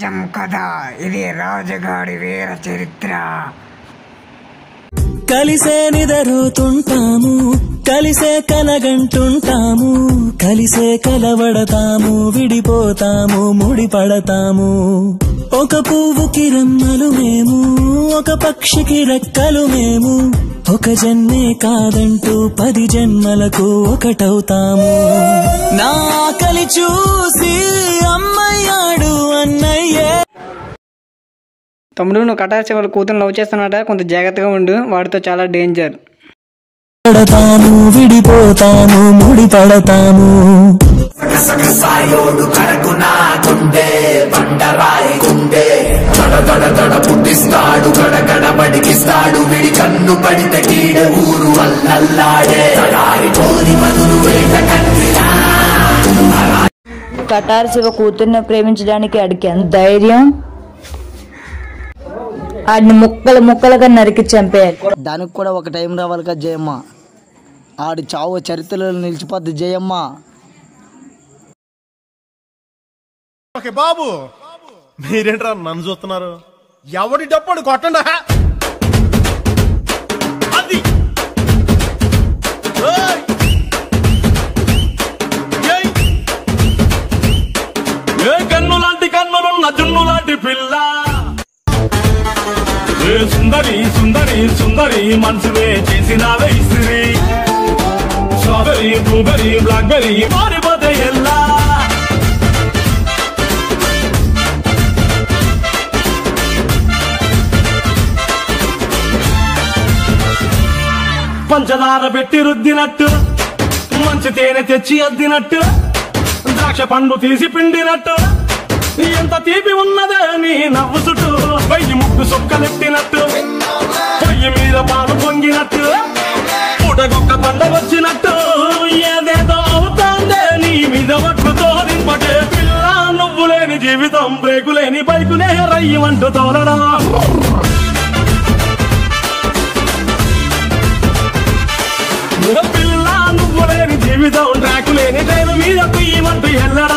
రాజ్యం కథ ఇది రాజుగాడి వీర చరిత్ర కలిసే నిదరుతుంటాము కలిసే కలగంటుంటాము కలిసే కలవడతాము విడిపోతాము ముడిపడతాము ఒక పువ్వుకి రెమ్మలు మేము ఒక పక్షికి రెక్కలు మేము ఒక జన్మే కాదంటూ పది జన్మలకు ఒకటవుతాము నా కలి చూసి అమ్మయ్యాడు అన్నయ్యే తమ్ముడు నువ్వు కటార్చి వాళ్ళ కూతురు లవ్ చేస్తున్నట కొంత జాగ్రత్తగా ఉండు వాడితో చాలా డేంజర్ పడతాము విడిపోతాము ముడిపడతాము సాయోడు కడకునా గుండె బండరాయి గుండె దడ దడ దడ పుట్టిస్తాడు గడగడ బడికిస్తాడు విడి కన్ను పడితే కీడ ఊరు అల్లల్లాడే తడారి కోరి మధురు వేట కన్నిలా కటార్ శివ కూతుర్ని ప్రేమించడానికి ఆడికి ఎంత ధైర్యం ఆడిని ముక్కలు ముక్కలుగా నరికి చంపేయాలి దానికి కూడా ఒక టైం రావాలి కదా జయమ్మ ఆడి చావు చరిత్రలో నిలిచిపోద్ది జయమ్మ ఓకే బాబు మీరేంట్రా నన్ను చూస్తున్నారు ఎవడి డప్పుడు కొట్టండా అది ఏయ్! ఏయ్! ఏ కన్ను లాంటి కన్నులున్న జున్ను లాంటి పిల్ల ఏ సుందరి సుందరి సుందరి మనసువే చేసినావే ఇసిరి స్ట్రాబెరీ బ్లూబెరీ బ్లాక్బెరీ మారిపోతే ఎల్లా పంచదార పెట్టి రుద్దినట్టు మంచి తేనె తెచ్చి అద్దినట్టు ద్రాక్ష పండు తీసి పిండినట్టు ఎంత తీపి ఉన్నదే నీ నవ్వు చుట్టూ వెయ్యి ముక్కు సుక్కలెట్టినట్టు పొయ్యి మీద పాలు పొంగినట్టు పూటకొక్క పండ వచ్చినట్టు ఏదేదో అవుతాందే నీ మీద ఒట్టుతో నింపటే పిల్ల నువ్వు లేని జీవితం బ్రేకు లేని బైకునే రయ్యమంటూ తోలడం పిల్ల నువ్వు లేని జీవితం ట్రాకు లేని ట్రైన్ మీద కుయ్యమంటూ వెళ్ళడం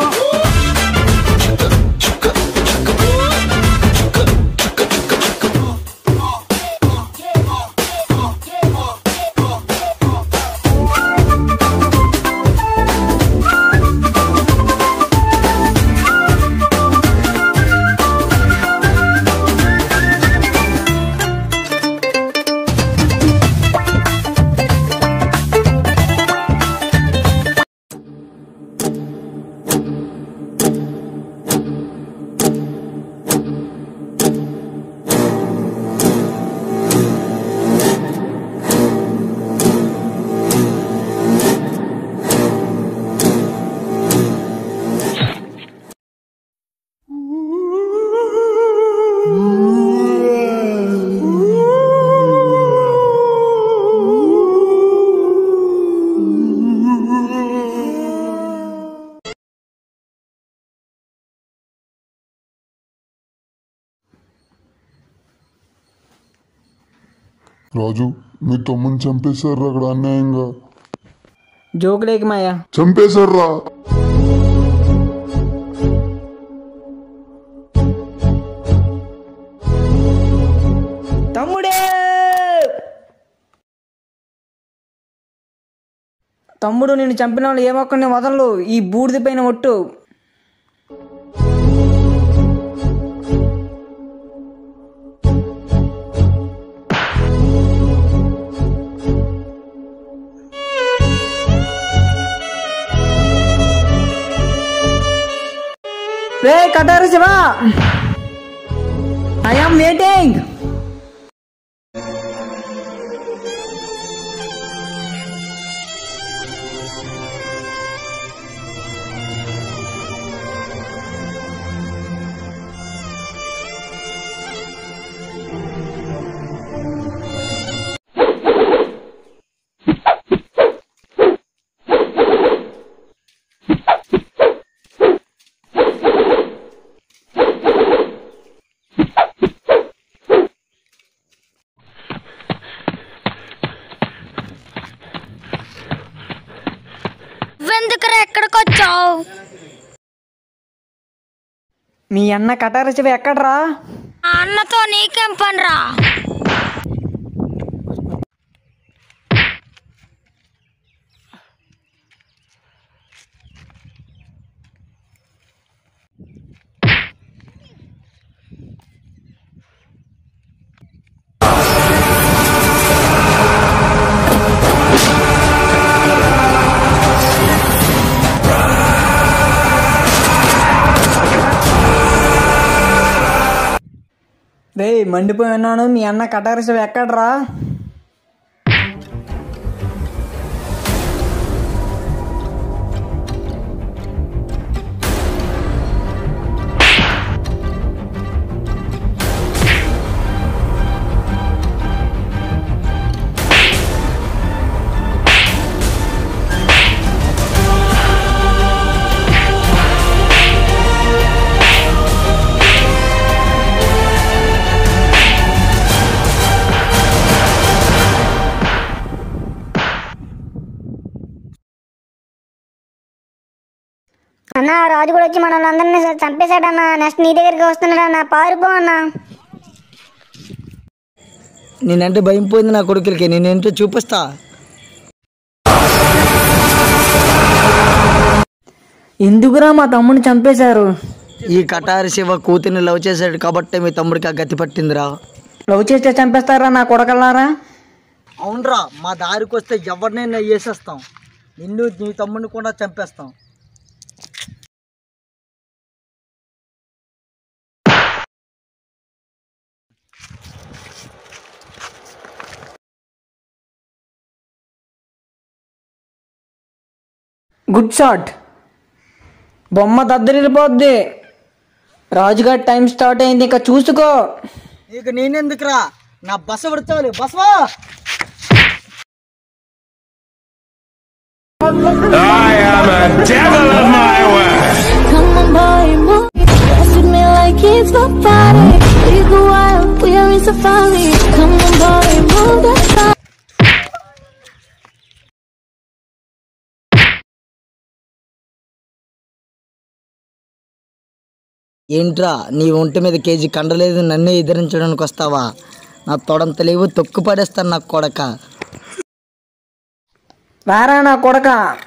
రాజు మీ తమ్ముని చంపేశారు అక్కడ అన్యాయంగా జోకులేకి మాయా చంపేశారా తమ్ముడే తమ్ముడు నిన్ను చంపిన వాళ్ళు ఏమొక్కడిని వదలలు ఈ బూడిద పైన ఒట్టు రే కటారు శివ ఐ ఆమ్ వెయిటింగ్ నువ్వెందుకురా ఎక్కడికి వచ్చావు మీ అన్న కటారసివి ఎక్కడ్రా అన్నతో నీకేం పనిరా రే మండిపోయి ఉన్నాను మీ అన్న కటారసివి ఎక్కడ్రా అన్న రాజు కూడా వచ్చి మనల్ని అందరినీ చంపేశాడన్న నెక్స్ట్ నీ దగ్గరికి వస్తున్నాడు అన్న పారిపో అన్న నేనంటే భయం పోయింది నా కొడుకులకి నేనేంటో చూపిస్తా ఎందుకురా మా తమ్ముడిని చంపేశారు ఈ కటారి శివ కూతుర్ని లవ్ చేశాడు కాబట్టి మీ తమ్ముడికి ఆ గతి పట్టిందిరా లవ్ చేస్తే చంపేస్తారా నా కొడకల్లారా అవునరా మా దారికి వస్తే ఎవరినైనా వేసేస్తాం నిన్ను నీ తమ్ముడిని కూడా చంపేస్తాం గుడ్ షాట్ బొమ్మ దద్దరిల్లిపోద్ది రాజుగారి టైం స్టార్ట్ అయింది ఇంకా చూసుకో నీకు నేనెందుకురా నా బస పడుతుంది Basava I am a devil of my word. Come on boy, move Dance with me like it's my party We go wild, we are in safari Come on boy, move that body ఏంట్రా నీ ఒంటి మీద KG కండలేదు నన్నే ఎదిరించడానికి వస్తావా నా తొడంత లేవు తొక్కు పడేస్తాను నా కొడక రారా నా కొడక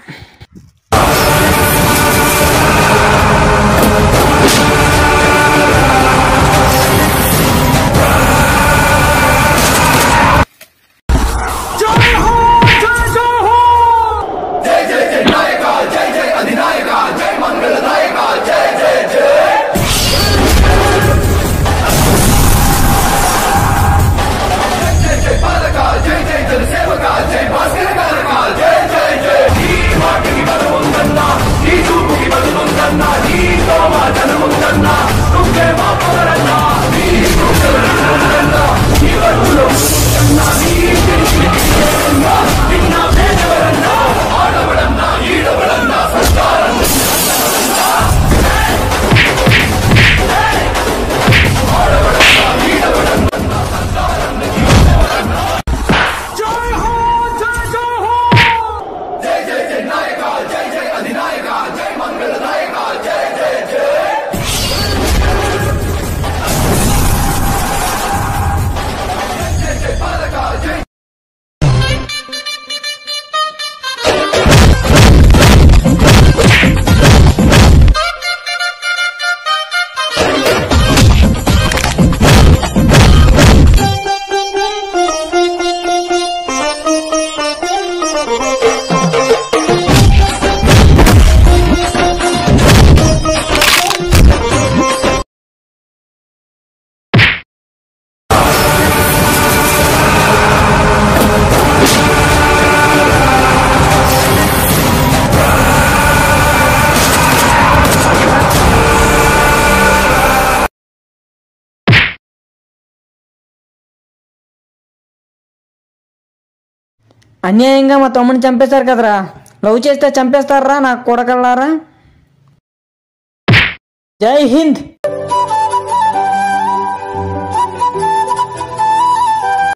అన్యాయంగా మా తమ్ముడిని చంపేశారు కదరా లవ్ చేస్తే చంపేస్తారా నా కొడకల్లారా జై హింద్